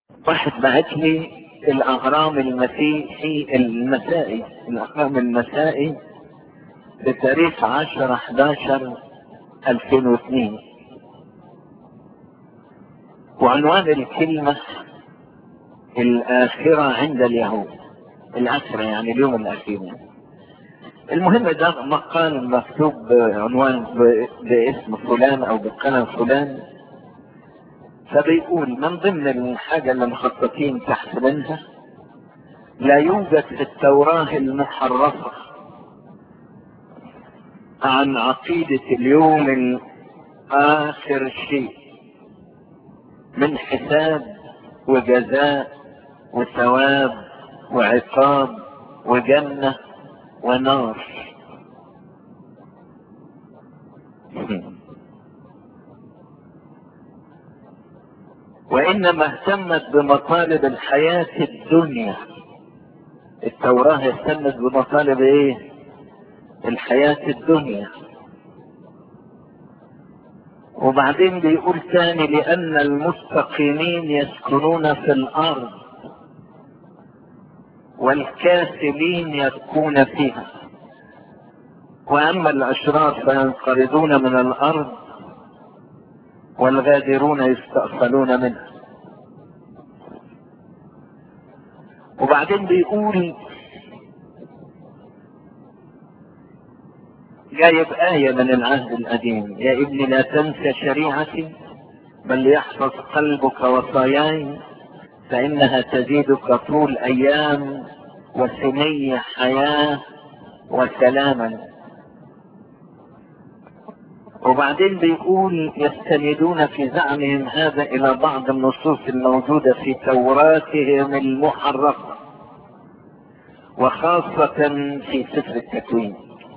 واحد بعت لي الاهرام المسيحي المسائي الاهرام المسائي بتاريخ 10 11 2002 وعنوان الكلمة الآخرة عند اليهود الآخرة يعني اليوم الأخير يعني. المهم ده مقال مكتوب عنوان باسم فلان أو بقلم فلان فبيقول من ضمن الحاجة اللي مخططين تحت منها لا يوجد في التوراة المحرفة عن عقيدة اليوم الآخر شيء من حساب وجزاء وثواب وعقاب وجنة ونار وإنما اهتمت بمطالب الحياة الدنيا التوراة اهتمت بمطالب ايه الحياة الدنيا وبعدين بيقول تاني لأن المستقيمين يسكنون في الأرض والكاسلين يبكون فيها وأما الأشرار فينقرضون من الأرض والغادرون يستأصلون منها وبعدين بيقول جايب آية من العهد القديم يا ابني لا تنسى شريعتي بل يحفظ قلبك وصاياي فإنها تزيدك طول أيام وسني حياة وسلاما وبعدين بيقول يستندون في زعمهم هذا إلى بعض النصوص الموجودة في توراتهم المحرفة وخاصة في سفر التكوين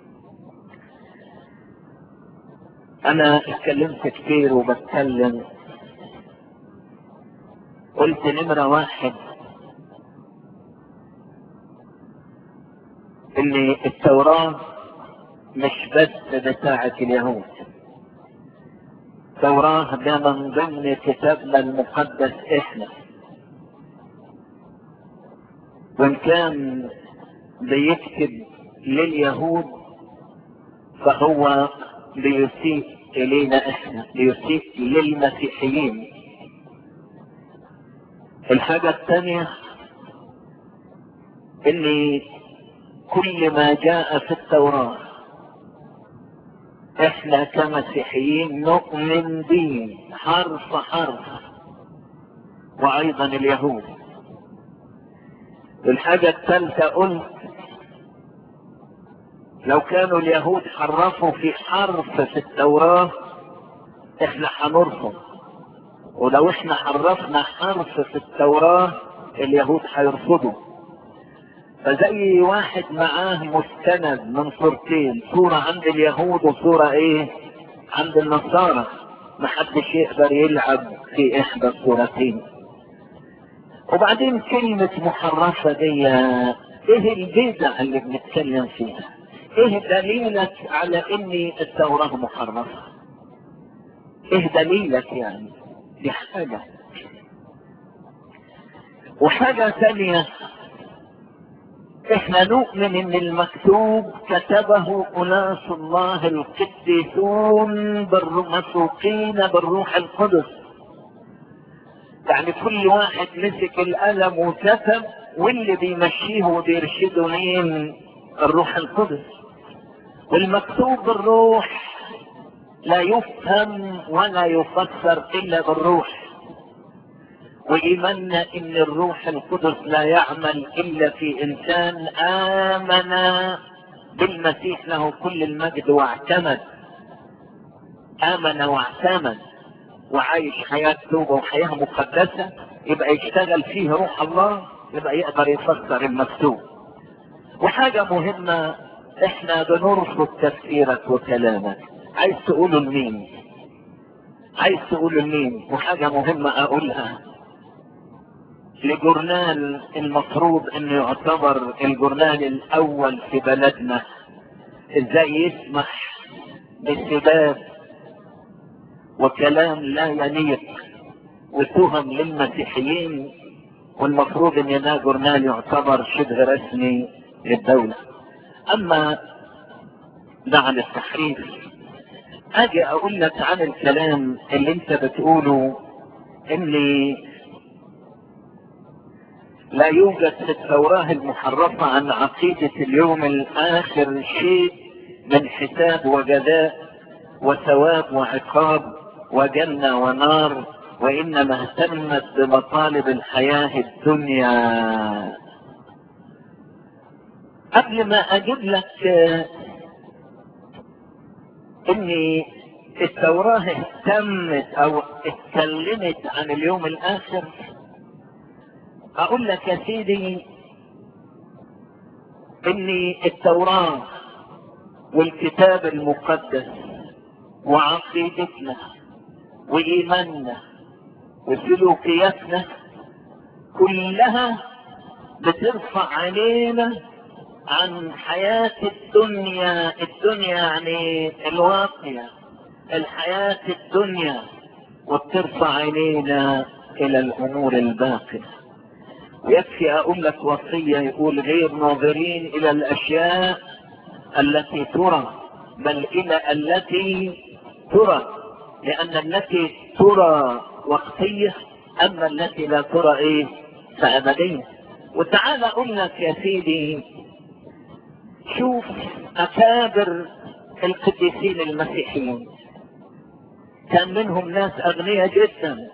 انا اتكلمت كتير وبتكلم قلت نمرة واحد ان التوراة مش بس بتاعة اليهود التوراة ده من ضمن كتابنا المقدس احنا وان كان بيكتب لليهود فهو بيسيء الينا احنا بيسيء للمسيحيين الحاجة الثانية ان كل ما جاء في التوراة احنا كمسيحيين نؤمن به حرف حرف وايضا اليهود الحاجة الثالثة قلت لو كانوا اليهود حرفوا في حرف في التوراة احنا هنرفض ولو احنا حرفنا حرف في التوراة اليهود هيرفضوا فزي واحد معاه مستند من صورتين صورة عند اليهود وصورة ايه عند النصارى محدش يقدر يلعب في احدى الصورتين وبعدين كلمة محرفة دي ايه البدع اللي بنتكلم فيها ايه دليلك على ان التوراة محرفة ايه دليلك يعني دي حاجة وحاجة ثانية احنا نؤمن ان المكتوب كتبه اناس الله القديسون بالمسوقين بالروح القدس يعني كل واحد مسك القلم وكتب واللي بيمشيه وبيرشده مين الروح القدس والمكتوب بالروح لا يفهم ولا يفسر الا بالروح وإيماننا إن الروح القدس لا يعمل إلا في إنسان آمن بالمسيح له كل المجد واعتمد آمن واعتمد وعايش حياة توبة وحياة مقدسة يبقى يشتغل فيه روح الله يبقى يقدر يفسر المكتوب وحاجة مهمة احنا بنرفض تفسيرك وكلامك عايز تقوله لمين عايز تقوله لمين وحاجة مهمة اقولها لجورنال المفروض انه يعتبر الجورنال الاول في بلدنا ازاي وتهم للمسيحيين والمفروض ان ده جورنال يعتبر شبه رسمي للدولة اما ده عن التحريف اجي اقول لك عن الكلام اللي انت بتقوله اللي لا يوجد في التوراة المحرفة عن عقيدة اليوم الآخر شيء من حساب وجزاء وثواب وعقاب وجنة ونار وإنما اهتمت بمطالب الحياة الدنيا قبل ما أجيب لك إن التوراة اهتمت أو اتكلمت عن اليوم الآخر اقول لك يا سيدي ان التوراة والكتاب المقدس وعقيدتنا وايماننا وسلوكياتنا كلها بترفع علينا عن حياة الدنيا الدنيا يعني الواقية الحياة الدنيا وبترفع علينا الى الامور الباقيه يكفي اقول لك وصية يقول غير ناظرين الى الاشياء التي ترى بل الى التي ترى لان التي ترى وقتية اما التي لا ترى ايه فابدية وتعالى اقول لك يا سيدي شوف اكابر القديسين المسيحيين كان منهم ناس اغنياء جدا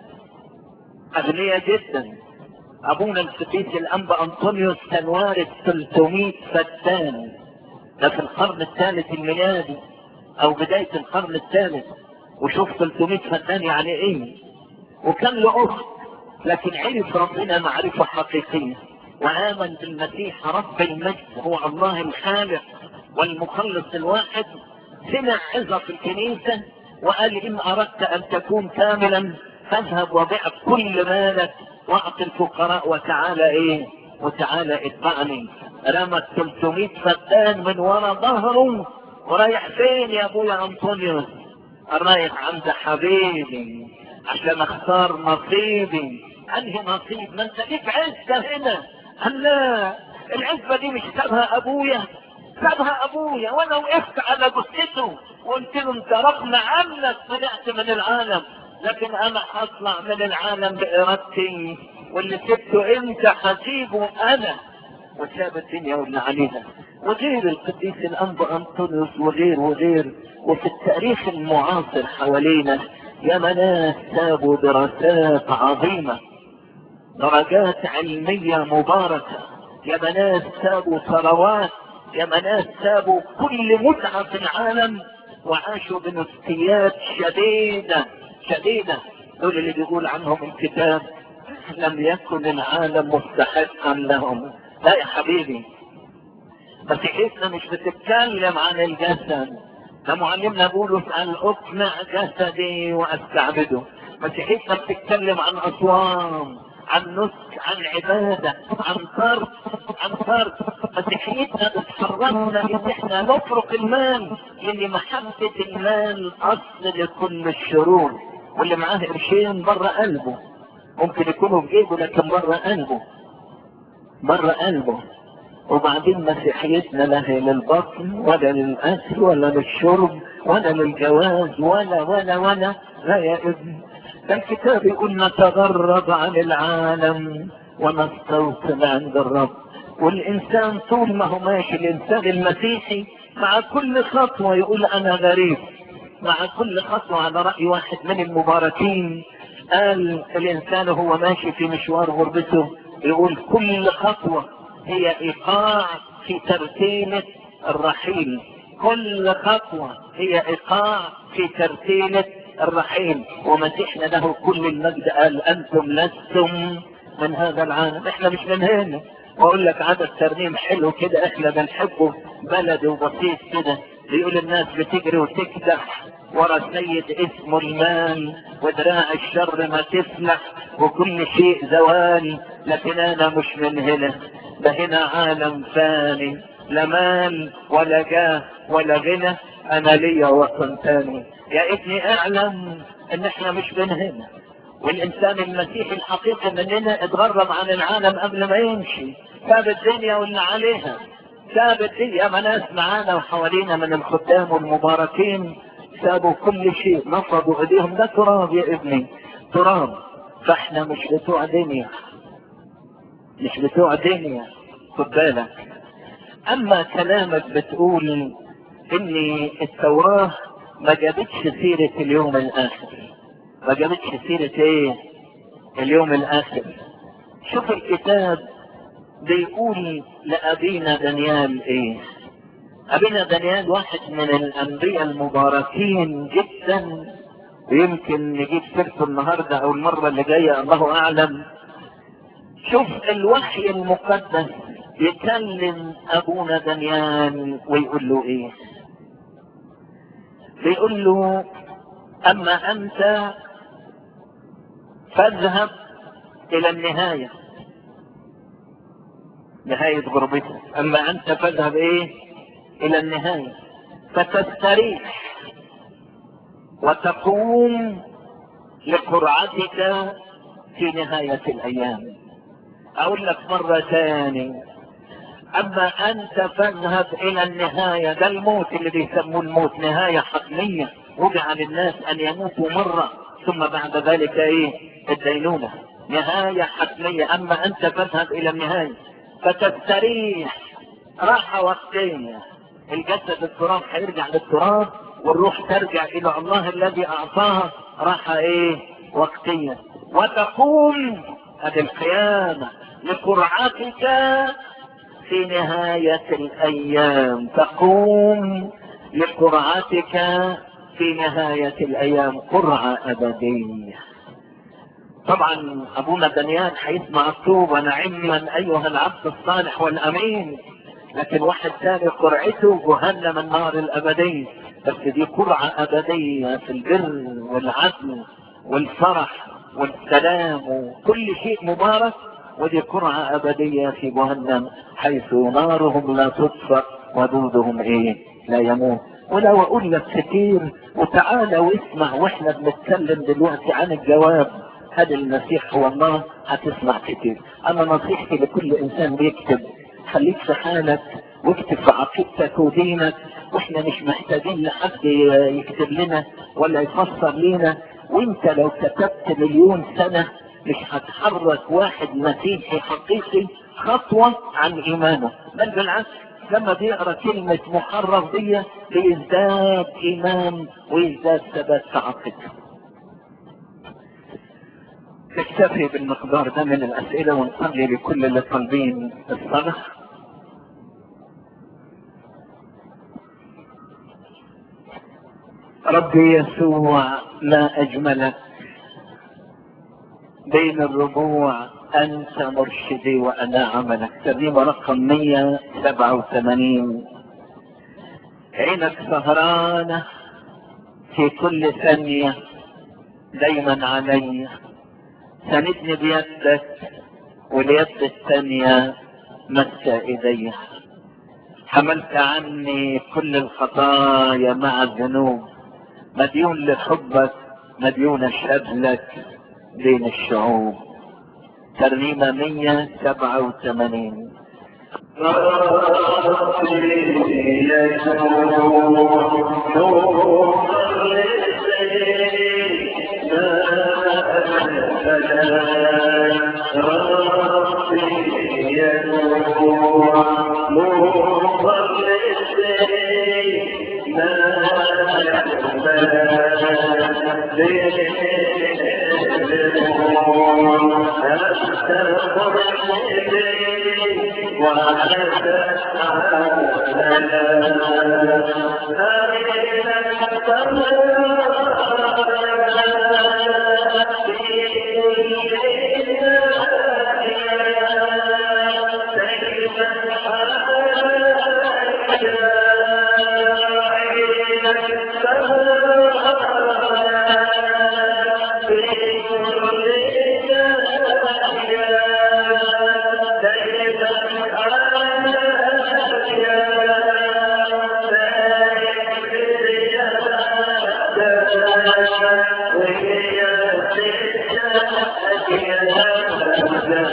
اغنياء جدا ابونا القديس الانبا انطونيوس كان وارث 300 فدان ده في القرن الثالث الميلادي او بداية القرن الثالث وشوف 300 فدان يعني ايه وكان له اخت لكن عرف ربنا معرفة حقيقية وآمن بالمسيح رب المجد هو الله الخالق والمخلص الواحد سمع عظة في الكنيسة وقال إن أردت أن تكون كاملا فاذهب وبيع كل مالك واعط الفقراء وتعالى ايه وتعالى اتبعني رمى 300 فدان من ورا ظهره ورايح فين يا ابويا انطونيوس رايح عند حبيبي عشان اختار نصيبي انهي نصيب ما انت ليك عزة هنا قال لا العزة دي مش سابها ابويا سابها ابويا وانا وقفت على جثته وقلت له انت رغم عنك طلعت من العالم لكن انا هطلع من العالم بارادتي واللي سبته انت هسيبه انا وساب الدنيا واللي عليها وغير القديس الانبا انطونيوس وغير وغير وفي التاريخ المعاصر حوالينا يا ناس سابوا دراسات عظيمة درجات علمية مباركة يا ناس سابوا ثروات يا ناس سابوا كل متعة في العالم وعاشوا بنفسيات شديدة شديدة دول اللي بيقول عنهم الكتاب لم يكن العالم مستحقا لهم لا يا حبيبي مسيحيتنا مش بتتكلم عن الجسد ده معلمنا بولس قال اقنع جسدي واستعبده مسيحيتنا بتتكلم عن اصوام عن نسك عن عبادة عن فرد عن فرد مسيحيتنا بتحرمنا ان احنا نفرق المال لان محبة المال اصل لكل الشرور واللي معاه قرشين بره قلبه ممكن يكونوا في جيبه لكن بره قلبه بره قلبه وبعدين مسيحيتنا لا هي للبطن ولا للاكل ولا للشرب ولا للجواز ولا ولا ولا لا يا ابني ده الكتاب يقول نتغرب عن العالم ونستوطن عند الرب والانسان طول ما هو ماشي الانسان المسيحي مع كل خطوه يقول انا غريب مع كل خطوه على راي واحد من المباركين قال الانسان هو ماشي في مشوار غربته يقول كل خطوه هي ايقاع في ترتيلة الرحيل كل خطوة هي ايقاع في ترتيلة الرحيل ومسيحنا له كل المجد قال انتم لستم من هذا العالم احنا مش من هنا واقول لك عدد ترنيم حلو كده احنا بنحبه بلدي وبسيط كده بيقول الناس بتجري وتكدح ورا سيد اسمه المال ودراع الشر ما تفلح وكل شيء زوال لكن انا مش من هنا ده هنا عالم ثاني لا مال ولا جاه ولا غنى انا ليا وطن ثاني يا ابني اعلم ان احنا مش من هنا والانسان المسيحي الحقيقي مننا اتغرب عن العالم قبل ما يمشي ساب الدنيا واللي عليها ساب الدنيا ما ناس معانا وحوالينا من الخدام والمباركين سابوا كل شيء نفضوا ايديهم ده تراب يا ابني تراب فاحنا مش بتوع دنيا مش بتوع دنيا خد بالك اما كلامك بتقول ان التوراة ما جابتش سيرة اليوم الاخر ما جابتش سيرة ايه اليوم الاخر شوف الكتاب بيقول لأبينا دانيال ايه أبينا دانيال واحد من الأنبياء المباركين جدا ويمكن نجيب سيرته النهاردة أو المرة اللي جاية الله أعلم شوف الوحي المقدس يكلم أبونا دانيال ويقول له إيه بيقول له أما أنت فاذهب إلى النهاية نهاية غربتك أما أنت فاذهب إيه إلى النهاية فتستريح وتقوم لقرعتك في نهاية الأيام أقول لك مرة ثانية أما أنت فاذهب إلى النهاية ده الموت اللي بيسموه الموت نهاية حتمية وضع للناس أن يموتوا مرة ثم بعد ذلك إيه الدينونة نهاية حتمية أما أنت فاذهب إلى النهاية فتستريح راحة وقتية الجسد التراب هيرجع للتراب والروح ترجع إلى الله الذي أعطاها راحة إيه وقتية وتقوم هذه القيامة لقرعتك في نهاية الأيام تقوم لقرعتك في نهاية الأيام قرعة أبدية طبعا أبونا دانيال هيسمع الطوبة نعما أيها العبد الصالح والأمين لكن واحد ثاني قرعته جهنم النار الأبدية بس دي قرعة أبدية في البر والعدل والفرح والسلام وكل شيء مبارك ودي قرعة أبدية في جهنم حيث نارهم لا تطفأ ودودهم إيه لا يموت ولو أقول لك كتير وتعالى واسمع واحنا بنتكلم دلوقتي عن الجواب هل المسيح هو الله هتسمع كتير أنا نصيحتي لكل إنسان بيكتب خليك في حالك واكتب في عقيدتك ودينك واحنا مش محتاجين لحد يكتب لنا ولا يفسر لنا وانت لو كتبت مليون سنة مش هتحرك واحد مسيحي حقيقي خطوة عن ايمانه بل بالعكس لما بيقرا كلمة محرف دي بيزداد ايمان ويزداد ثبات في عقيدته نكتفي بالمقدار ده من الاسئلة ونصلي لكل اللي طالبين الصلاة ربي يسوع ما أجملك بين الربوع أنت مرشدي وأنا عملك ترنيمة رقم 187 عينك سهرانة في كل ثانية دايما علي سندني بيدك واليد الثانية مس ايدي حملت عني كل الخطايا مع الذنوب مديون لحبك مديون شبلك بين الشعوب ترنيمة 187 Yeah.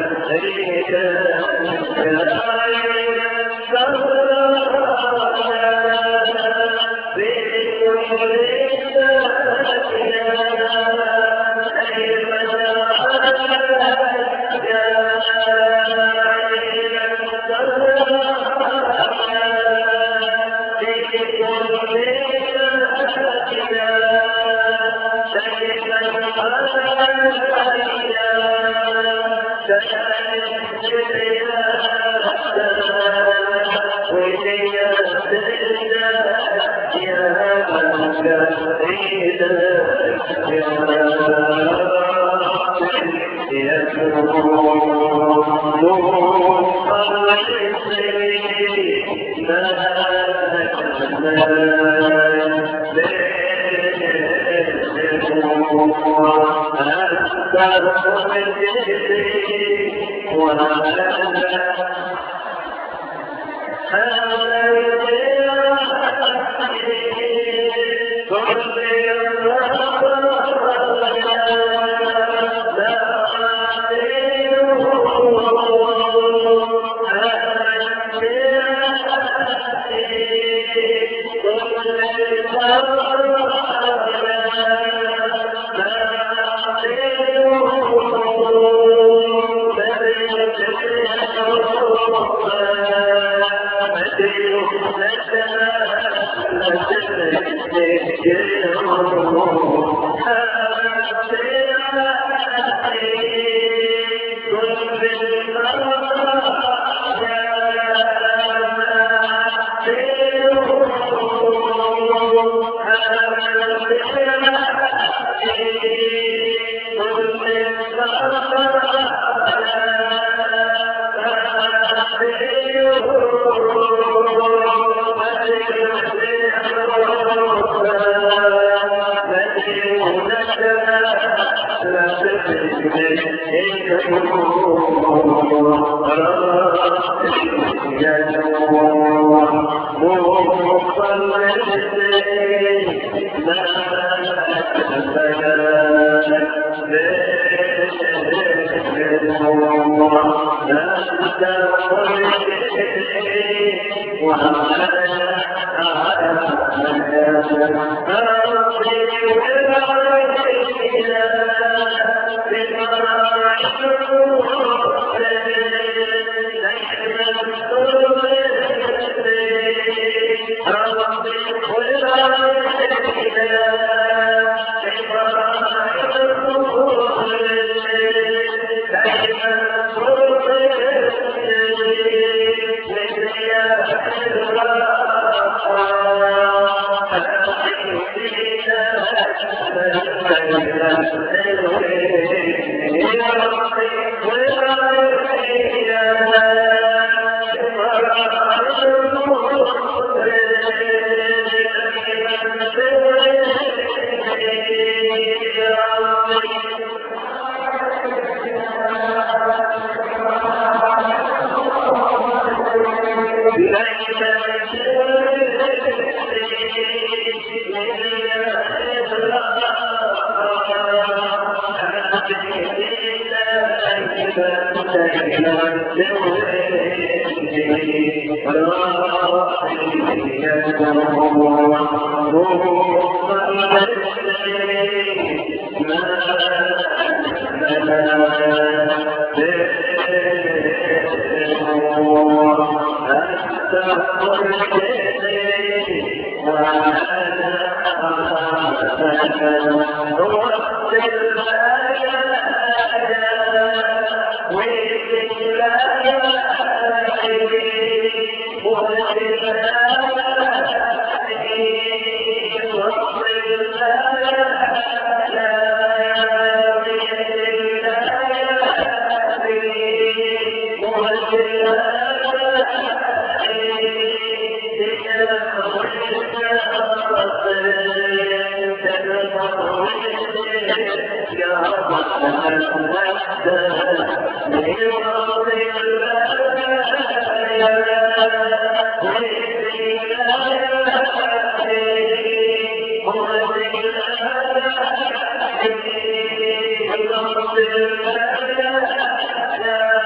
Thank you.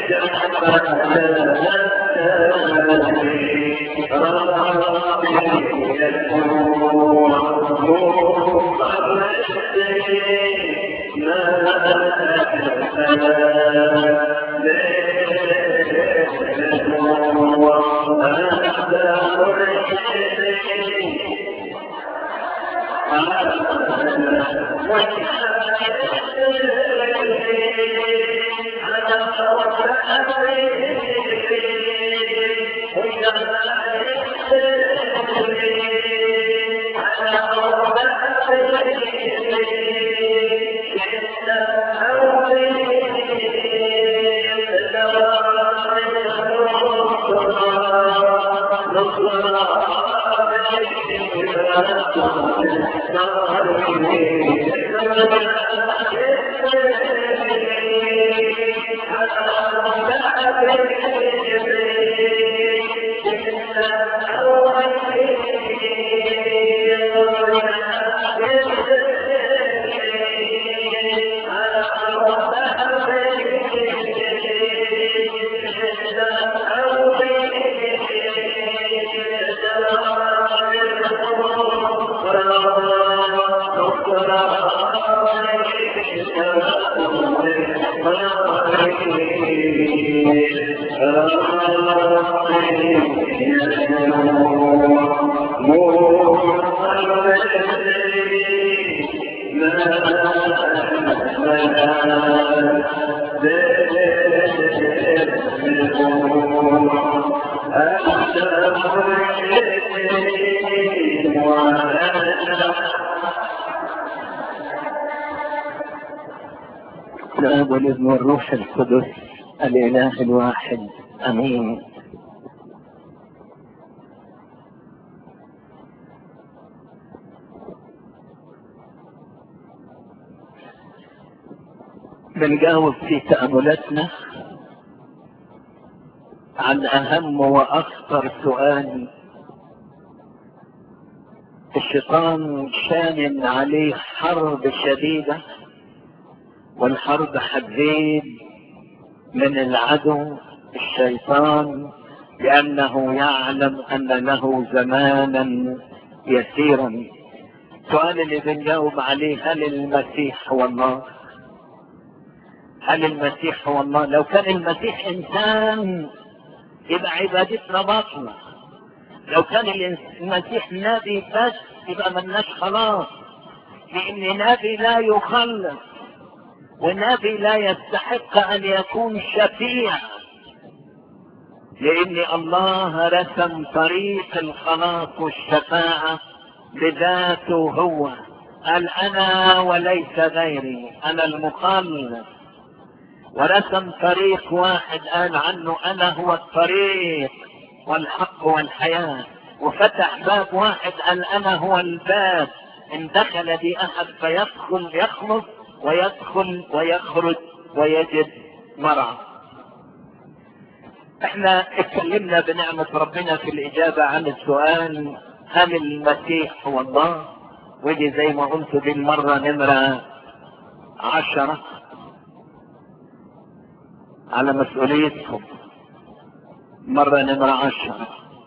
الاب والابن والروح القدس الاله الواحد امين بنجاوب في تأملاتنا عن أهم وأخطر سؤال الشيطان شان عليه حرب شديدة والحرب حتزيد من العدو الشيطان لأنه يعلم أن له زمانا يسيرا السؤال اللي بنجاوب عليه هل المسيح هو الله هل المسيح هو الله لو كان المسيح انسان يبقى عبادتنا باطلة لو كان المسيح نبي بس يبقى ملناش خلاص لان نبي لا يخلص ونبي لا يستحق ان يكون شفيع لان الله رسم طريق الخلاص والشفاعة بذاته هو قال انا وليس غيري انا المخلص ورسم طريق واحد قال عنه انا هو الطريق والحق والحياة وفتح باب واحد قال انا هو الباب ان دخل بي احد فيدخل يخلص ويدخل ويخرج ويجد مرعى احنا اتكلمنا بنعمة ربنا في الاجابة عن السؤال هل المسيح هو الله ودي زي ما قلت دي المرة نمرة عشرة على مسؤوليتكم مرة نمرة عشرة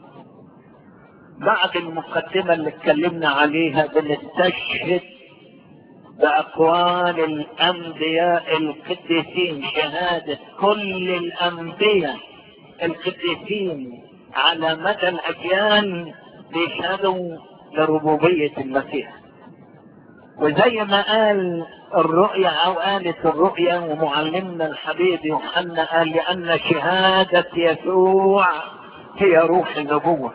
بعد المقدمة اللي اتكلمنا عليها بنستشهد بأقوال الأنبياء القديسين شهادة كل الأنبياء القديسين على مدى الأجيال بيشهدوا لربوبية المسيح وزي ما قال الرؤيا او قالت الرؤيا ومعلمنا الحبيب يوحنا قال لان شهادة يسوع هي روح النبوة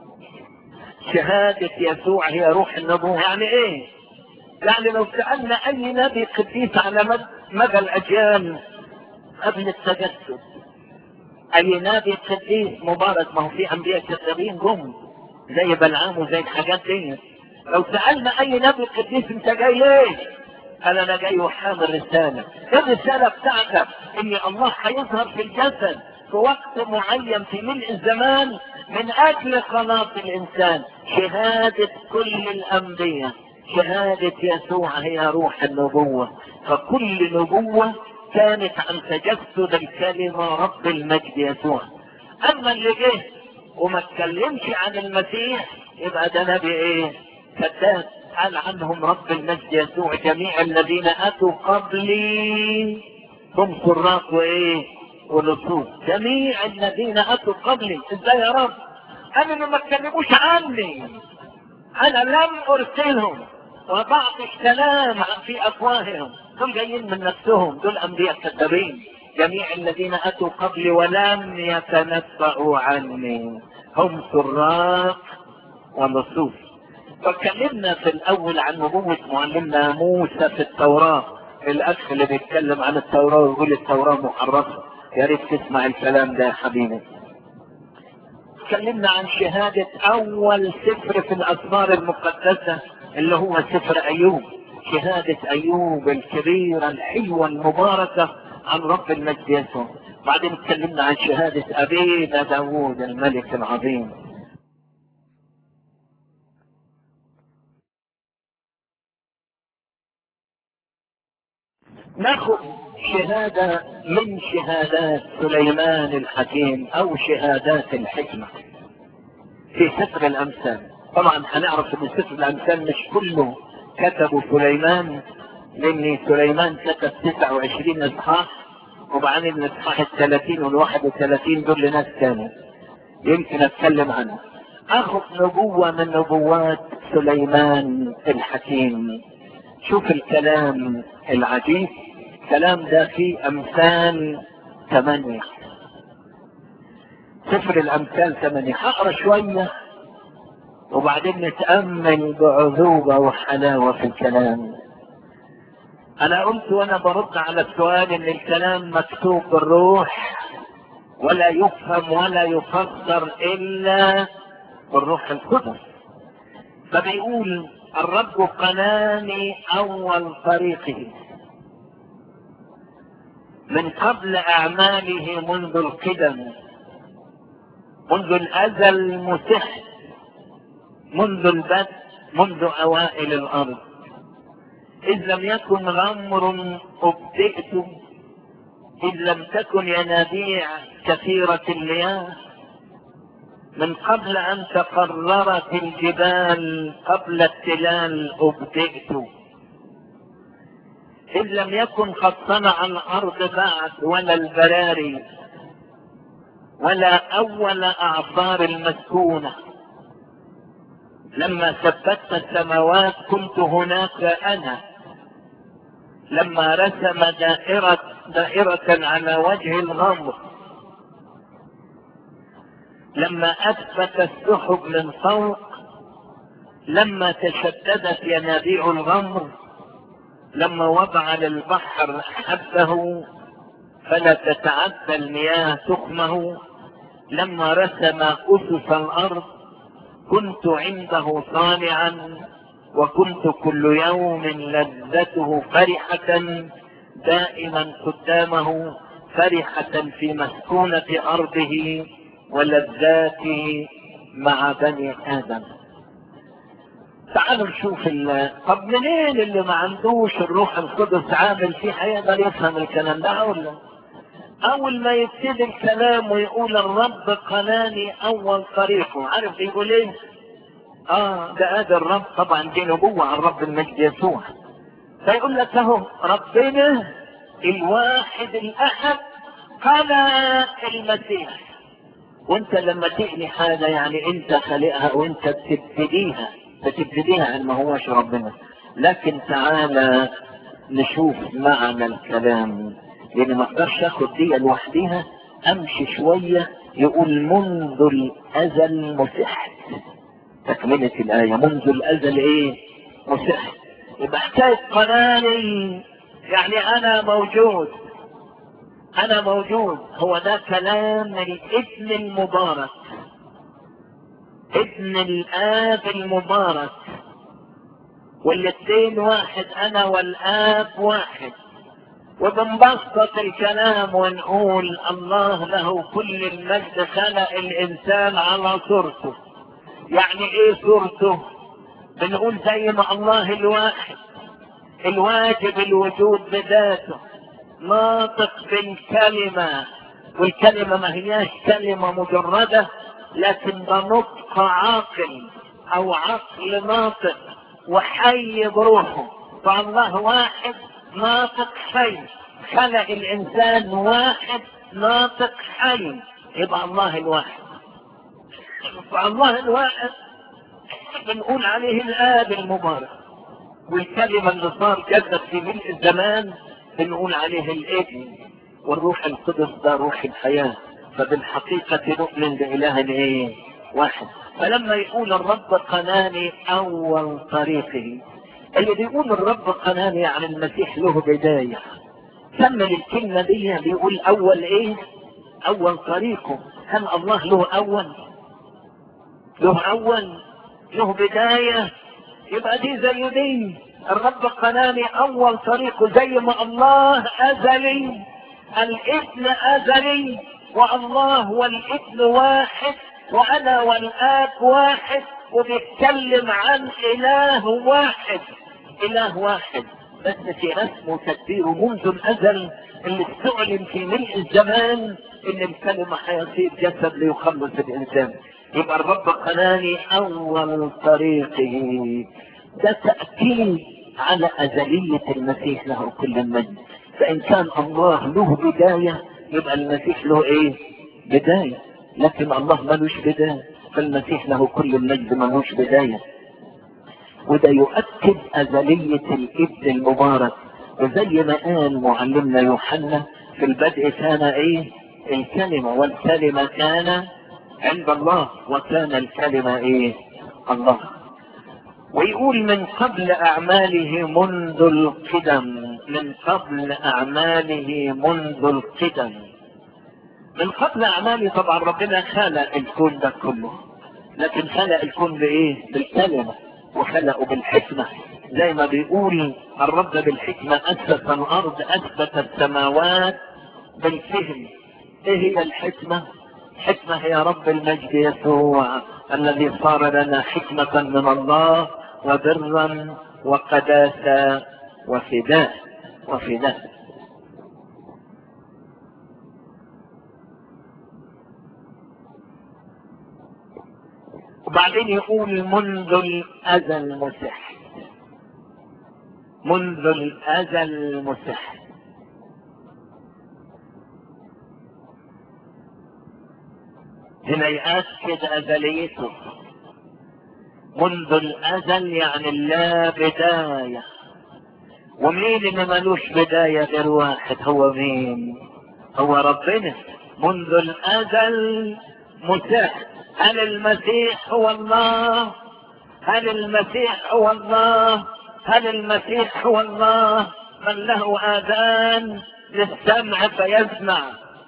شهادة يسوع هي روح النبوة يعني ايه يعني لو سألنا اي نبي قديس على مدى الاجيال قبل التجسد اي نبي قديس مبارك ما هو في انبياء كثيرين جم زي بلعام وزي الحاجات دي لو سألنا اي نبي قديس انت جاي ليه قال انا جاي حامل رسالة الرسالة بتاعتك ان الله هيظهر في الجسد في وقت معين في ملء الزمان من اجل خلاص الانسان شهادة كل الانبياء شهادة يسوع هي روح النبوة فكل نبوة كانت عن تجسد الكلمة رب المجد يسوع اما اللي جه وما اتكلمش عن المسيح يبقى ده نبي ايه كذاب قال عنهم رب المجد يسوع جميع الذين اتوا قبلي هم سراق وايه ولصوص جميع الذين اتوا قبلي ازاي يا رب انا ما اتكلموش عني انا لم ارسلهم وضعت الكلام في افواههم دول جايين من نفسهم دول انبياء كذابين جميع الذين اتوا قبلي ولم يتنبأوا عني هم سراق ولصوص واتكلمنا في الاول عن نبوة معلمنا موسى في التوراة الاخ اللي بيتكلم عن التوراة ويقول التوراة محرفة يا ريت تسمع الكلام ده يا حبيبي اتكلمنا عن شهادة اول سفر في الاسفار المقدسة اللي هو سفر ايوب شهادة ايوب الكبيرة الحلوة المباركة عن رب المجد يسوع بعدين اتكلمنا عن شهادة ابينا داوود الملك العظيم ناخذ شهادة من شهادات سليمان الحكيم او شهادات الحكمة في سفر الامثال طبعا هنعرف ان سفر الامثال مش كله كتبه سليمان لان سليمان كتب 29 اصحاح وبعدين الاصحاح ال 30 وال 31 دول لناس تاني يمكن اتكلم عنها اخذ نبوة من نبوات سليمان الحكيم شوف الكلام العجيب الكلام ده في امثال ثمانية سفر الامثال ثمانية هقرا شوية وبعدين نتأمل بعذوبة وحلاوة في الكلام انا قلت وانا برد على السؤال ان الكلام مكتوب بالروح ولا يفهم ولا يفسر الا بالروح القدس فبيقول الرب قناني اول طريقه من قبل اعماله منذ القدم منذ الازل مسح منذ البدء منذ اوائل الارض اذ لم يكن غمر ابدئت اذ لم تكن ينابيع كثيرة المياه من قبل ان تقررت الجبال قبل التلال ابدئت اذ لم يكن قد صنع الارض بعد ولا البراري ولا اول اعصار المسكونه لما ثبتت السماوات كنت هناك انا لما رسم دائرة دائرة على وجه الغمر لما اثبت السحب من فوق لما تشددت ينابيع الغمر لما وضع للبحر حبه فلا تتعدى المياه تخمه لما رسم اسس الارض كنت عنده صانعا وكنت كل يوم لذته فرحة دائما قدامه فرحة في مسكونة أرضه ولذاته مع بني آدم تعالوا نشوف ال... طب منين اللي ما عندوش الروح القدس عامل فيه هيقدر يفهم الكلام ده ولا اول ما يبتدي الكلام ويقول الرب قناني اول طريقه عارف يقول ايه اه ده ادي الرب طبعا دي نبوة عن رب المجد يسوع فيقول لك اهو ربنا الواحد الاحد قنى المسيح وانت لما تقني حاجة يعني انت خالقها وانت بتبتديها بتبتديها عن ما هوش ربنا لكن تعالى نشوف معنى الكلام لان ما اقدرش اخد دي لوحديها امشي شوية يقول منذ الازل مسحت تكملة الآية منذ الأزل إيه؟ مسح يبقى حكاية قناني يعني أنا موجود أنا موجود هو ده كلام الابن المبارك ابن الآب المبارك والاثنين واحد أنا والآب واحد وبنبسط الكلام ونقول الله له كل المجد خلق الإنسان على صورته يعني ايه صورته بنقول زي ما الله الواحد الواجب الوجود بذاته ناطق بالكلمة والكلمة ما هياش كلمة مجردة لكن ده نطق عاقل او عقل ناطق وحي بروحه فالله واحد ناطق حي خلق الانسان واحد ناطق حي يبقى الله الواحد فالله الواحد بنقول عليه الاب المبارك والكلمة اللي صار جسد في ملء الزمان بنقول عليه الابن والروح القدس ده روح الحياة فبالحقيقة نؤمن بإله ايه واحد فلما يقول الرب قناني أول طريقه اللي بيقول الرب قناني عن المسيح له بداية كمل الكلمة دي بيقول أول إيه أول طريقه هل الله له أول له أول له بداية يبقى دي زي دي الرب قناني أول طريقه زي ما الله أزلي الابن أزلي والله والابن واحد وأنا والآب واحد وبيتكلم عن إله واحد إله واحد بس في رسم وتدبيره منذ الأزل اللي استعلن في ملء الزمان إن الكلمة حيصير جسد ليخلص الإنسان يبقى الرب قناني أول طريقه ده تأكيد على أزلية المسيح له كل المجد فإن كان الله له بداية يبقى المسيح له إيه؟ بداية لكن الله ملوش بداية فالمسيح له كل المجد ملوش بداية وده يؤكد أزلية الابن المبارك وزي ما قال معلمنا يوحنا في البدء كان إيه؟ الكلمة والكلمة كان عند الله وكان الكلمة إيه؟ الله ويقول من قبل أعماله منذ القدم من قبل أعماله منذ القدم من قبل أعماله طبعا ربنا خلق الكون ده كله لكن خلق الكون بإيه؟ بالكلمة وخلقه بالحكمة زي ما بيقول الرب بالحكمة أسس الأرض أثبت السماوات بالفهم إيه هي الحكمة؟ حكمة هي رب المجد يسوع الذي صار لنا حكمة من الله وبرا وقداسة وفداء وفداء وبعدين يقول منذ الأزل مسح منذ الأزل مسح هنا يأكد أزليته منذ الأزل يعني لا بداية ومين اللي ملوش بداية غير واحد هو مين هو ربنا منذ الأزل مسح هل المسيح هو الله هل المسيح هو الله هل المسيح هو الله من له آذان للسمع فيسمع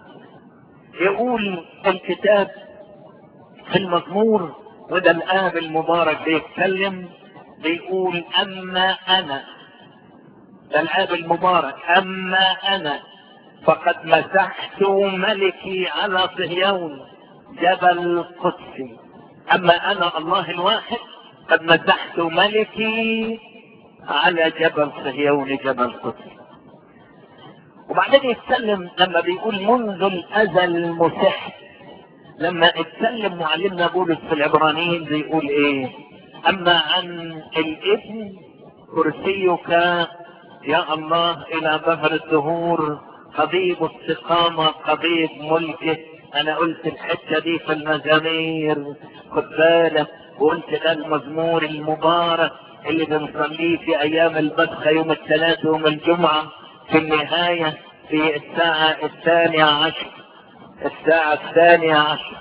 يقول الكتاب في المزمور وده الآب المبارك بيتكلم بيقول أما أنا ده الآب المبارك أما أنا فقد مسحت ملكي على صهيون جبل قدسي أما أنا الله الواحد قد مسحت ملكي على جبل صهيون جبل قدسي وبعدين يتكلم لما بيقول منذ الأزل مسحت لما اتكلم معلمنا بولس في العبرانيين بيقول ايه اما عن الابن كرسيك يا الله الى ظهر الدهور قضيب استقامة قضيب ملكه انا قلت الحتة دي في المزامير خد بالك وقلت ده المزمور المبارك اللي بنصليه في ايام البدخة يوم الثلاث ويوم الجمعة في النهاية في الساعة الثانية عشر الساعة الثانية عشر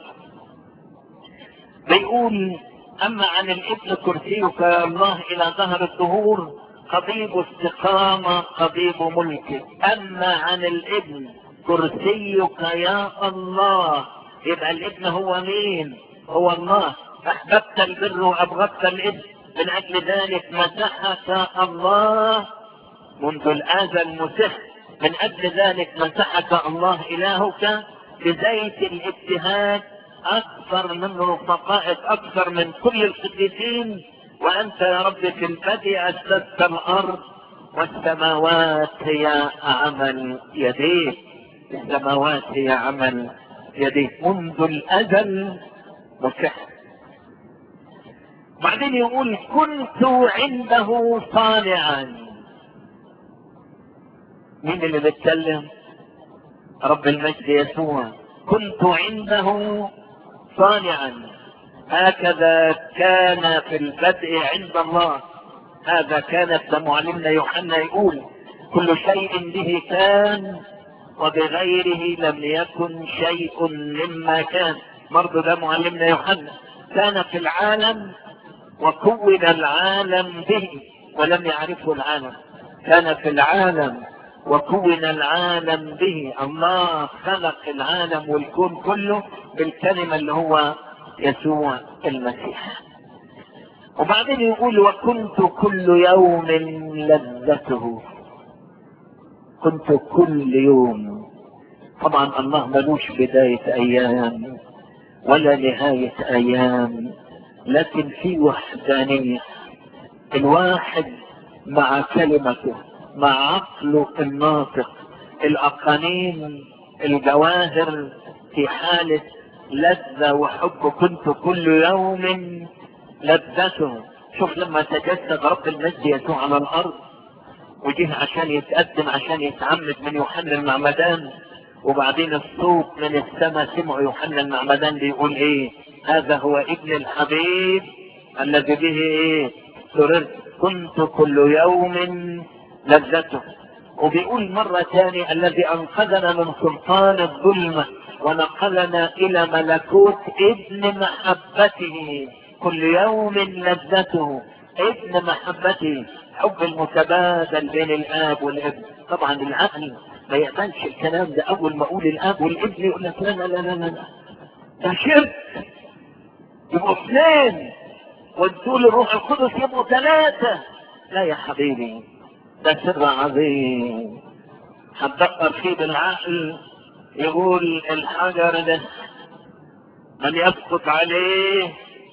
بيقول أما عن الابن كرسيك يا الله إلى ظهر الظهور قضيب استقامة قضيب ملك أما عن الابن كرسيك يا الله يبقى الابن هو مين هو الله أحببت البر وأبغضت الابن من أجل ذلك مسحك الله منذ الآذى المسح من أجل ذلك مسحك الله إلهك بزيت الابتهاج أكثر من رفقائك أكثر من كل القديسين وأنت يا رب في البدء أسست الأرض والسماوات هي عمل يديه السماوات هي عمل يديه منذ الازل مسح بعدين يقول كنت عنده صانعا مين اللي بيتكلم رب المجد يسوع كنت عنده صانعا هكذا كان في البدء عند الله هذا كانت معلمنا يوحنا يقول كل شيء به كان وبغيره لم يكن شيء مما كان برضه ده معلمنا يوحنا كان في العالم وكون العالم به ولم يعرفه العالم كان في العالم وكون العالم به الله خلق العالم والكون كله بالكلمة اللي هو يسوع المسيح وبعدين يقول وكنت كل يوم لذته كنت كل يوم طبعا الله ملوش بداية ايام ولا نهاية ايام لكن في وحدانية الواحد مع كلمته مع عقله الناطق الاقانيم الجواهر في حالة لذة وحب كنت كل يوم لذته شوف لما تجسد رب المجد يسوع على الارض وجه عشان يتقدم عشان يتعمد من يوحنا المعمدان وبعدين الصوت من السماء سمعوا يوحنا المعمدان بيقول ايه هذا هو ابن الحبيب الذي به ايه سررت كنت كل يوم لذته وبيقول مرة تاني الذي انقذنا من سلطان الظلمة ونقلنا الى ملكوت ابن محبته كل يوم لذته ابن محبته حب المتبادل بين الاب والابن طبعا العقل ما يقبلش الكلام ده اول ما اقول الاب والابن يقول لك لا لا لا لا لا ده شرك يبقوا اثنين وتقول الروح القدس يبقوا ثلاثة لا يا حبيبي ده سر عظيم هتدقق فيه بالعقل يقول الحجر ده من يسقط عليه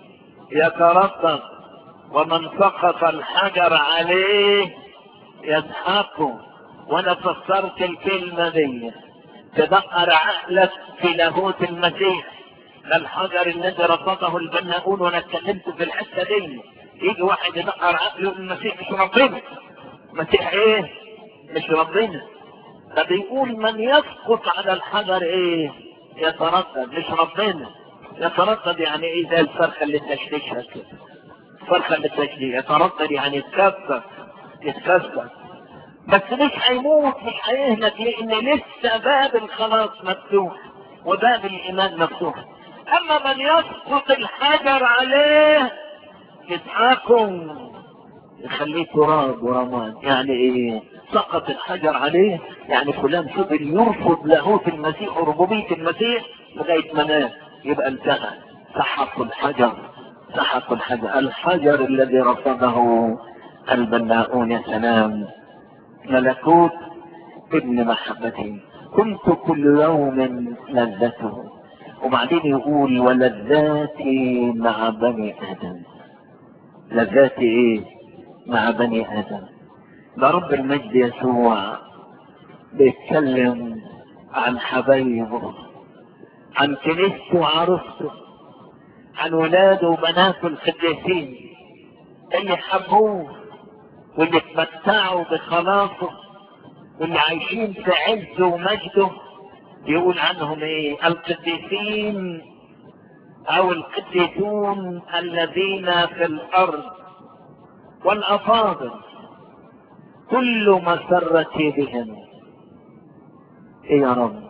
يتردد ومن سقط الحجر عليه يسحقه وانا فسرت الكلمة دي تدقر عقلك في لاهوت المسيح ده الحجر الذي رفضه البناؤون وانا اتكلمت في الحته دي يجي واحد يدقر عقله المسيح مش ربنا مسيح ايه مش ربنا ده بيقول من يسقط على الحجر ايه يتردد مش ربنا يتردد يعني ايه زي الفرخه اللي تشتشها كده الفرخه اللي تشتشها يتردد يعني يتكسر يتكسر بس مش هيموت مش هيهلك لان لسه باب الخلاص مفتوح وباب الايمان مفتوح اما من يسقط الحجر عليه يدعاكم يخليه تراب ورمان يعني ايه سقط الحجر عليه يعني فلان فضل يرفض لاهوت المسيح وربوبية المسيح لغاية ما مات يبقى انتهى سحق الحجر سحق الحجر الحجر الذي رفضه البناؤون يا سلام ملكوت ابن محبته كنت كل يوم لذته وبعدين يقول ولذاتي مع بني ادم لذاتي ايه مع بني ادم ده رب المجد يسوع بيتكلم عن حبايبه عن كنيسته وعروسته عن ولاده وبناته القديسين اللي حبوه واللي اتمتعوا بخلاصه واللي عايشين في عزه ومجده يقول عنهم ايه القديسين او القديسون الذين في الارض والافاضل كل مسرتي بهم ايه يا رب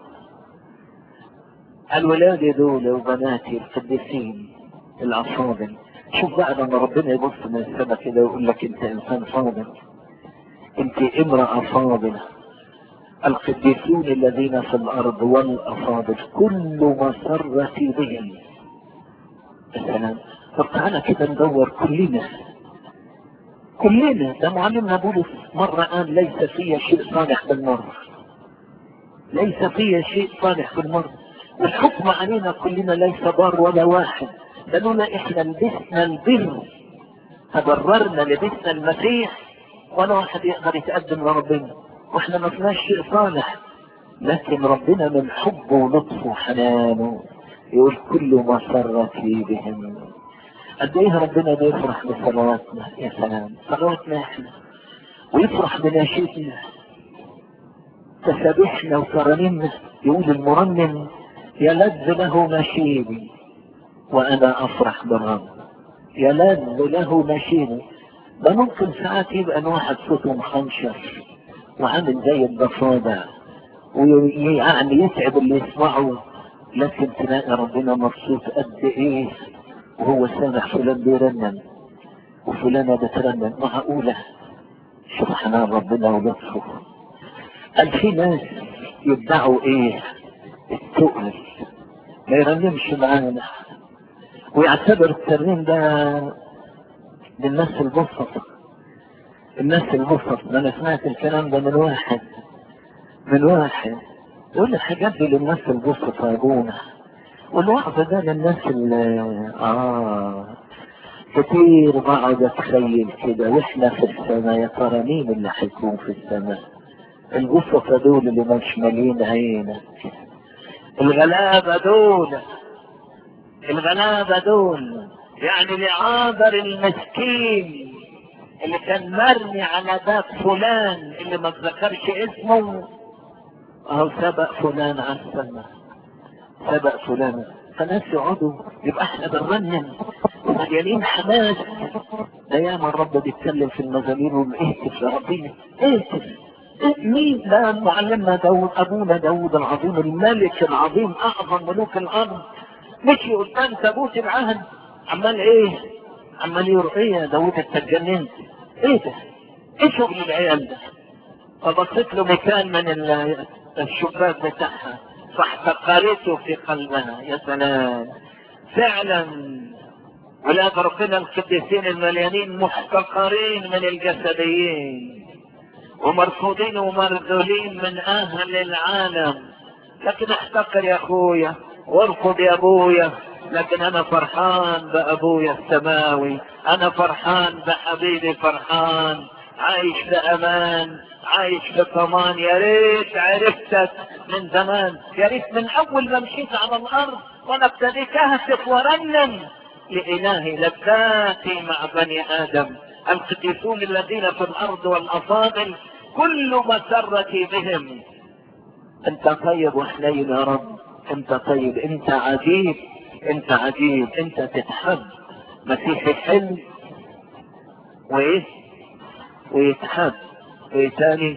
الولاد دول وبناتي القديسين الافاضل شوف بقى لما ربنا يبص من السماء كده ويقول لك انت انسان فاضل انت امرأة فاضلة القديسون الذين في الارض والافاضل كل مسرتي بهم السلام طب تعالى كده ندور كلنا كلنا ده معلمنا بولس مرة قال ليس في شيء صالح بالمرة ليس في شيء صالح بالمرة الحكم علينا كلنا ليس بار ولا واحد ده لولا احنا لبسنا البر تبررنا لبسنا المسيح ولا واحد يقدر يتقدم لربنا واحنا ما فيناش شيء صالح لكن ربنا من حبه ولطفه وحنانه يقول كل ما سرتي بهم قد ايه ربنا بيفرح بصلواتنا يا سلام صلواتنا احنا ويفرح بناشدنا تسابيحنا وترانيمنا يقول المرنم يلذ له نشيدي وانا افرح بالرب يلذ له نشيدي ده ممكن ساعات يبقى الواحد صوته مخنشر وعامل زي الضفادع ويعني يتعب اللي يسمعه لكن تلاقي ربنا مبسوط قد ايه وهو سامع فلان بيرنم وفلانة بترنم معقولة شوف حنان ربنا ولطفه قال في ناس يدعوا ايه التقل ما يرنمش معانا ويعتبر الترنيم ده للناس البسطة الناس البسط ما انا سمعت الكلام ده من واحد من واحد يقول الحاجات دي للناس البسطة يا ابونا والوعظ ده للناس اللي اه كتير بقعد اتخيل كده واحنا في السماء يا ترى مين اللي هيكون في السماء البسطة دول اللي مش مالين عينك الغلابة دول الغلابة دول يعني لعابر المسكين اللي كان مرمي على باب فلان اللي ما تذكرش اسمه اهو سبق فلان على السماء سبق فلان فناس يقعدوا يبقى احنا بنرنم ومليانين حماس ده ياما الرب بيتكلم في المزامير واهتف يا ربنا اهتف مين ده معلمنا داود ابونا داود العظيم الملك العظيم اعظم ملوك الارض مشي قدام تابوت العهد عمال ايه عمال يروح ايه يا داود انت اتجننت ايه ده ايه شغل العيال ده فبصيت له مكان من ال- الشباك بتاعها فاحتقرته في قلبها يا سلام فعلا ولاد ربنا القديسين المليانين محتقرين من الجسديين ومرفوضين ومرذولين من اهل العالم لكن احتقر يا اخويا وارفض يا ابويا لكن انا فرحان بابويا السماوي انا فرحان بحبيبي فرحان عايش بامان عايش بطمان يا ريت عرفتك من زمان يا ريت من اول ما مشيت على الارض وانا ابتديت اهتف وارنم لالهي لذاتي مع بني ادم القديسون الذين في الارض والافاضل كل مسرتي بهم انت طيب وحنين يا رب انت طيب انت عجيب انت عجيب انت تتحب مسيحي حلو وايه ويتحب وايه تاني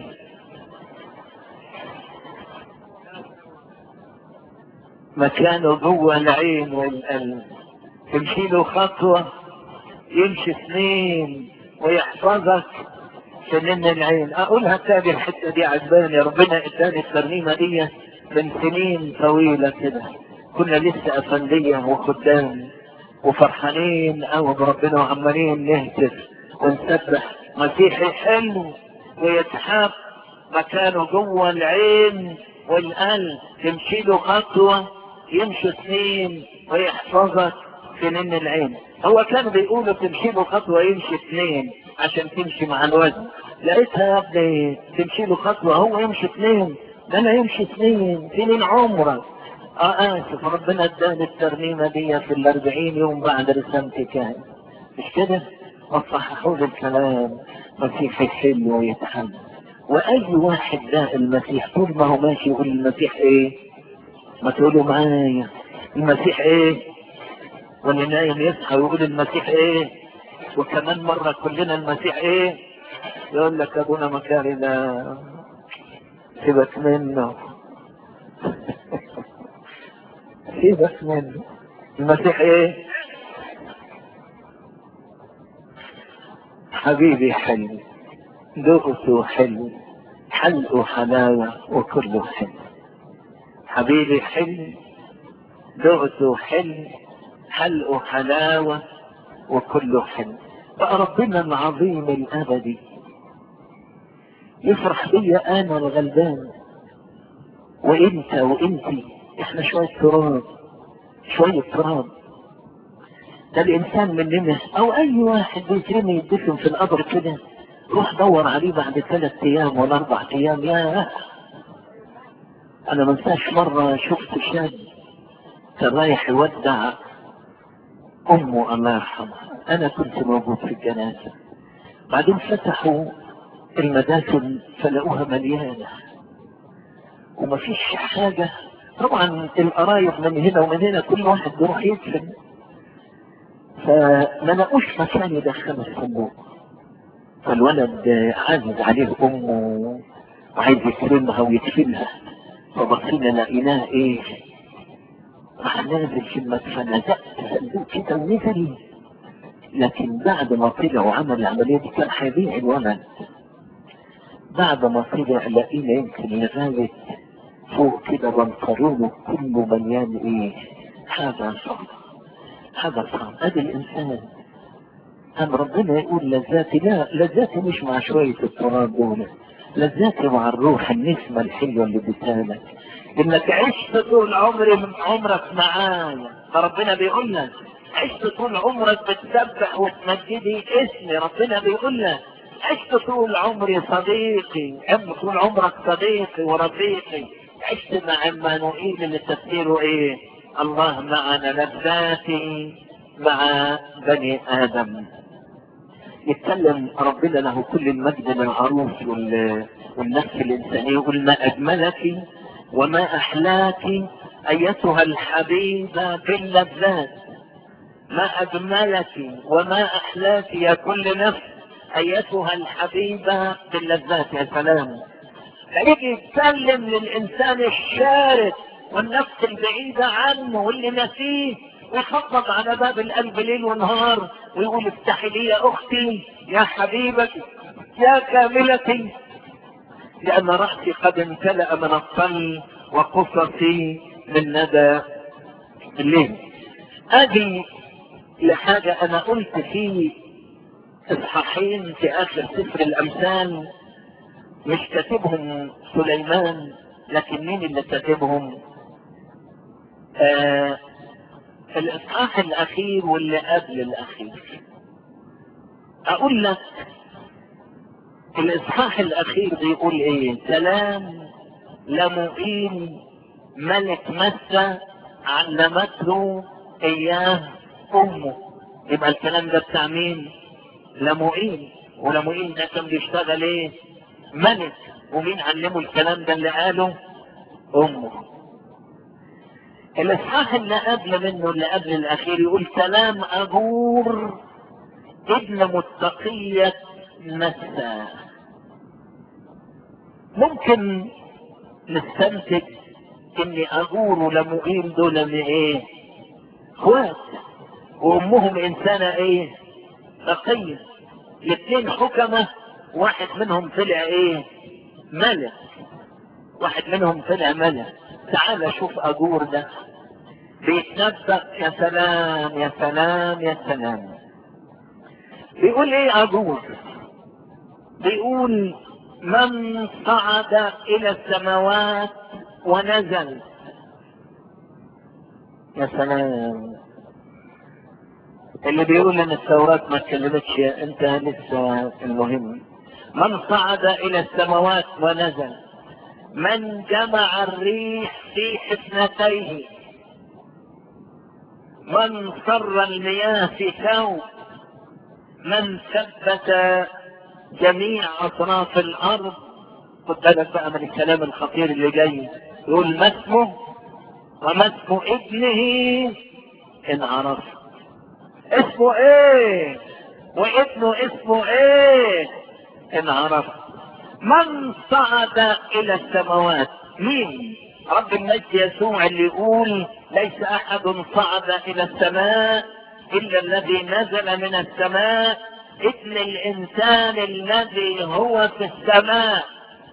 مكانه جوه العين والقلب تمشي له خطوة يمشي سنين ويحفظك سنين العين اقولها تاني الحتة دي عجباني ربنا اداني الترنيمة دي من سنين طويلة كده كنا لسه افندية وخدام وفرحانين قوي بربنا وعمالين نهتف ونسبح مسيحي حلو ويتحب مكانه جوه العين والقلب تمشي له خطوة يمشي سنين ويحفظك سنين العين هو كان بيقولوا تمشي له خطوة يمشي اثنين عشان تمشي مع الوزن لقيتها يا ابني تمشي له خطوة هو يمشي اثنين ده انا يمشي اثنين سنين عمرك اه اسف ربنا اداني الترنيمة دي في الاربعين يوم بعد رسالتي كان مش كده وصححوا لي الكلام مسيحي حلو ويتحمل واي واحد ده المسيح طول ما هو ماشي يقول المسيح ايه ما تقولوا معايا المسيح ايه واللي نايم يصحى ويقول المسيح ايه وكمان مرة كلنا المسيح ايه يقول لك ابونا مكاري ده سيبك منه سيبك منه المسيح ايه حبيبي حلو دقته حلو حلقه حلاوة وكله حلو حبيبي حلو دقته حلو حلقه حلاوة وكله حلو بقى ربنا العظيم الأبدي يفرح بيا أنا الغلبان وإنت وإنتي إحنا شوية تراب شوية تراب ده الإنسان مننا أو أي واحد بيترمي يدفن في القبر كده روح دور عليه بعد ثلاث ايام ولا اربع ايام يا انا ما انساش مره شفت شاب كان رايح يودع امه الله يرحمها انا كنت موجود في الجنازه بعدين فتحوا المدافن فلقوها مليانه ومفيش حاجه طبعا القرايب من هنا ومن هنا كل واحد بيروح يدفن فما لقوش مكان يدخله الصندوق فالولد عازز عليه امه وعايز يكرمها ويدفنها فبصينا لقيناه ايه راح نازل في المدفنة زق صندوق كده ونزل لكن بعد ما طلع وعمل العملية دي كان هيبيع الولد بعد ما طلع لقينا يمكن لغاية فوق كده بنطلونه كله مليان ايه هذا صعب هذا صعب ادي الانسان أم ربنا يقول لذاتي لا لذاتي مش مع شوية التراب دول لذاتي مع الروح النسمة الحلوة اللي اديتها انك عشت طول عمري من عمرك معايا فربنا بيقول لك عشت طول عمرك بتسبح وتمجدي اسمي ربنا بيقول لك عشت طول عمري صديقي عم طول عمرك صديقي ورفيقي عشت مع عمانوئيل اللي تفسيره ايه الله معنا لذاتي مع بني ادم يتكلم ربنا له كل المجد للعروس وال... والنفس الانسانيه يقول ما اجملك وما احلاك ايتها الحبيبه باللذات ما اجملك وما احلاك يا كل نفس ايتها الحبيبه باللذات يا سلام فيجي يتكلم للانسان الشارد والنفس البعيده عنه واللي نسيه ويخبط على باب القلب ليل ونهار ويقول افتحي لي يا اختي يا حبيبتي يا كاملتي لان رأسي قد امتلأ من الطل وقصصي من ندى الليل اجي لحاجة انا قلت في اصحاحين في اخر سفر الامثال مش كاتبهم سليمان لكن مين اللي كاتبهم آه الاصحاح الاخير واللي قبل الاخير اقول لك الاصحاح الاخير بيقول ايه كلام لمؤيل ملك مسة علمته اياه امه يبقى الكلام ده بتاع مين لمؤيل ولمؤيل ده كان بيشتغل ايه ملك ومين علمه الكلام ده اللي قاله امه الاصحاح اللي قبل منه اللي قبل الاخير يقول كلام اجور ابن متقية مسا ممكن نستنتج ان اجور ولمؤيل دول من ايه اخوات وامهم انسانة ايه تقية الاثنين حكمة واحد منهم طلع ايه ملك واحد منهم طلع ملك تعال شوف اجور ده بيتنبأ يا سلام يا سلام يا سلام بيقول ايه اجور بيقول من صعد الى السماوات ونزل يا سلام اللي بيقول ان التوراة ما اتكلمتش انت لسه المهم من صعد الى السماوات ونزل من جمع الريح في حفنتيه من صر المياه في ثوب من ثبت جميع اطراف الارض خد بالك بقى من الكلام الخطير اللي جاي يقول ما اسمه وما اسم ابنه ان عرفت اسمه ايه وابنه اسمه ايه ان عرفت من صعد الى السماوات مين رب المجد يسوع اللي يقول ليس احد صعد الى السماء الا الذي نزل من السماء ابن الانسان الذي هو في السماء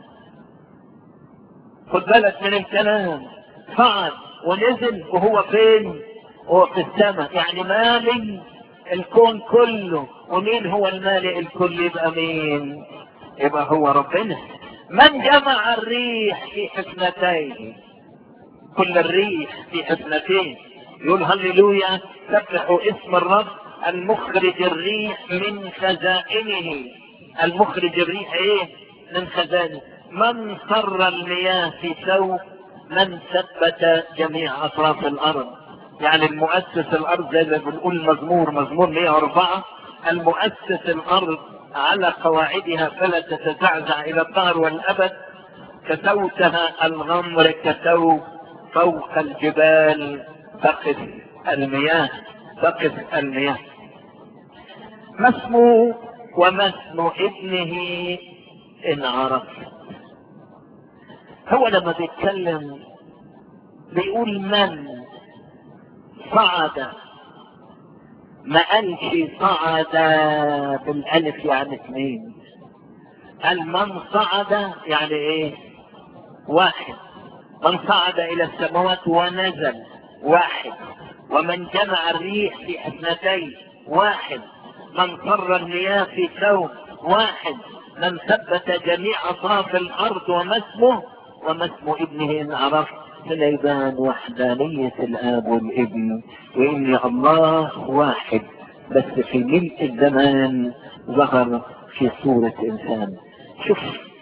خد بالك من الكلام صعد ونزل وهو فين هو في السماء يعني مالي الكون كله ومين هو المالئ الكل يبقى مين يبقى هو ربنا من جمع الريح في حفنتيه كل الريح في حفنتين يقول هللويا سبحوا اسم الرب المخرج الريح من خزائنه المخرج الريح ايه من خزانه من صر المياه في ثوب من ثبت جميع اطراف الارض يعني المؤسس الارض زي ما بنقول مزمور مزمور 104 المؤسس الارض على قواعدها فلا تتزعزع الى الدهر والابد كسوتها الغمر كثوب فوق الجبال تقف المياه تقف المياه ما اسمه وما اسم ابنه ان عرفت هو لما بيتكلم بيقول من صعد ما قالش صعد بالالف يعني اثنين قال من صعد يعني ايه واحد من صعد الى السماوات ونزل واحد ومن جمع الريح في اثنتين واحد من صر المياه في ثوب واحد من ثبت جميع اطراف الارض وما اسمه وما اسم ابنه ان عرفت فليبان وحدانية الاب والابن وان الله واحد بس في ملء الزمان ظهر في صورة انسان شوف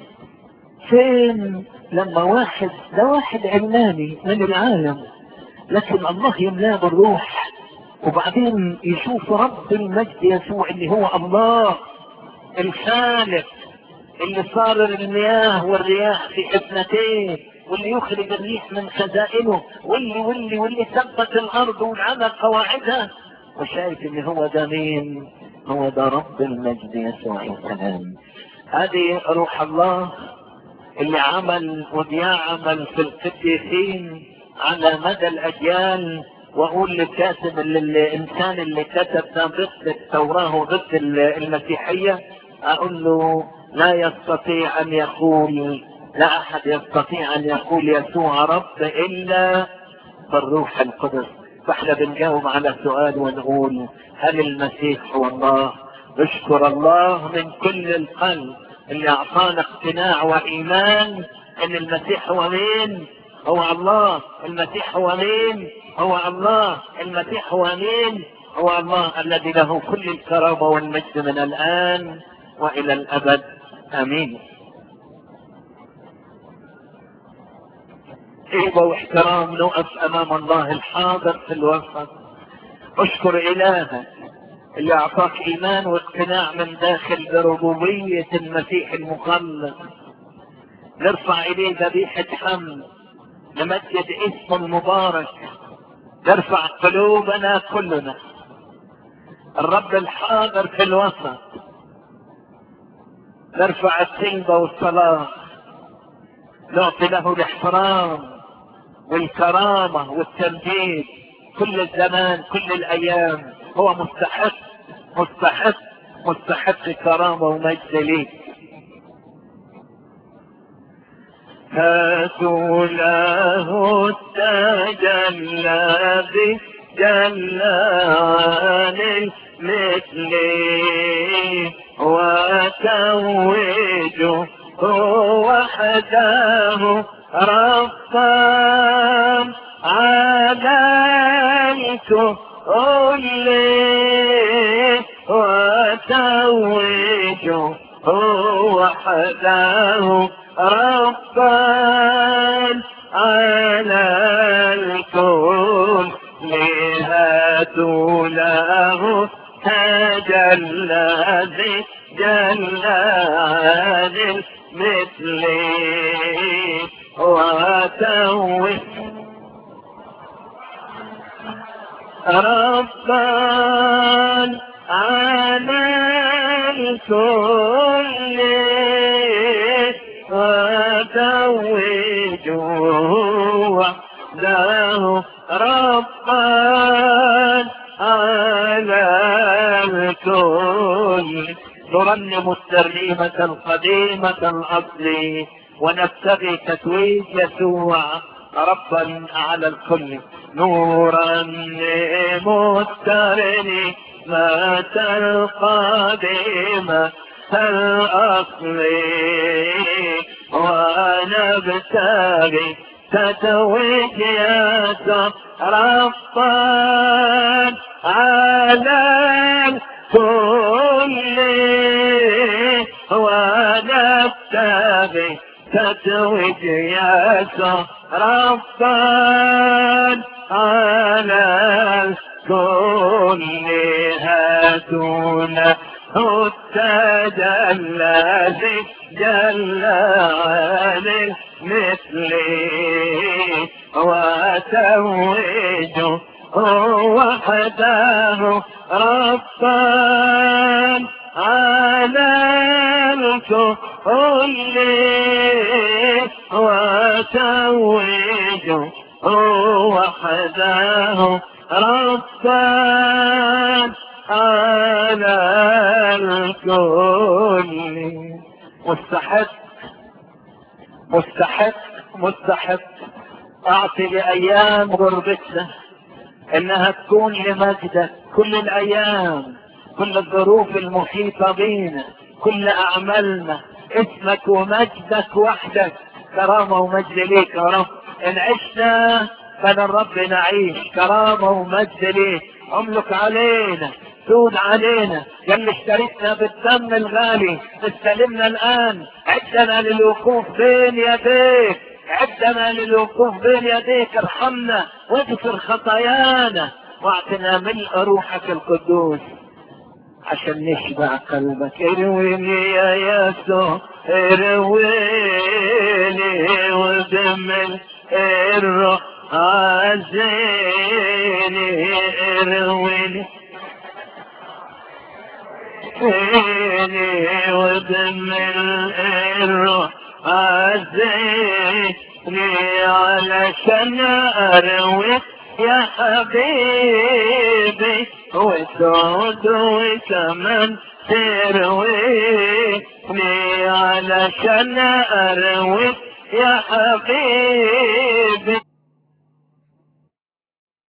فين لما واحد ده واحد علماني من العالم لكن الله يملاه بالروح وبعدين يشوف رب المجد يسوع اللي هو الله الخالق اللي صار المياه والرياح في حفنتين واللي يخرج الريح من خزائنه واللي واللي واللي ثبت الارض وعمل قواعدها وشايف ان هو ده مين هو ده رب المجد يسوع السلام هذه روح الله اللي عمل وبيعمل في القديسين على مدى الاجيال واقول للكاتب اللي الانسان اللي كتب ده ضد التوراه وضد المسيحيه اقول له لا يستطيع ان يقول لا احد يستطيع ان يقول يسوع رب الا بالروح القدس فاحنا بنجاوب على سؤال ونقول هل المسيح هو الله اشكر الله من كل القلب اللي اعطانا اقتناع وايمان ان المسيح هو مين هو الله المسيح هو مين هو الله المسيح هو مين هو الله الذي له كل الكرامه والمجد من الان والى الابد امين هيبة واحترام نقف امام الله الحاضر في الوسط اشكر الهك اللي اعطاك ايمان واقتناع من داخل بربوبية المسيح المخلص نرفع اليه ذبيحة حمد نمجد اسمه المبارك نرفع قلوبنا كلنا الرب الحاضر في الوسط نرفع التلبة والصلاة نعطي له الاحترام والكرامة والتمجيد كل الزمان كل الأيام هو مستحق مستحق مستحق كرامة ومجد ليك هاتوا له التاج الذي جل عن المثل وتوجه وحده ربا على الكل وتوجه وحده ربا على الكل هاتوا له تاج الذي جل عن المثل وتوه ربا على الكل وتوج وحده ربا على الكل نرنم الترنيمة القديمة الأصل ونبتغي تتويج يسوع ربا على الكل نورا مسترني ما القديمة الأصل ونبتغي تتويج يسوع ربا على الكل تتوج يسوع ربا على الكل هاتونا التجلى ذي جل على مثلي وتوج وحده ربا على الكل وتوج وحده ربا على الكل مستحق مستحق مستحق اعطي لايام غربتنا انها تكون لمجدك كل الايام كل الظروف المحيطة بينا كل اعمالنا اسمك ومجدك وحدك كرامة ومجد ليك يا رب ان عشنا فللرب نعيش كرامة ومجد ليك املك علينا سود علينا يا اللي اشتريتنا بالدم الغالي استلمنا الان عدنا للوقوف بين يديك عدنا للوقوف بين يديك ارحمنا واغفر خطايانا واعطنا ملء روحك القدوس عشان نشبع قلبك ارويني يا يسوع ارويني ودم الروح عزيني ارويني عزيني ودم الروح عزيني علشان ارويك يا حبيبي وتعود وكمان ترويني علشان ارويك يا حبيبي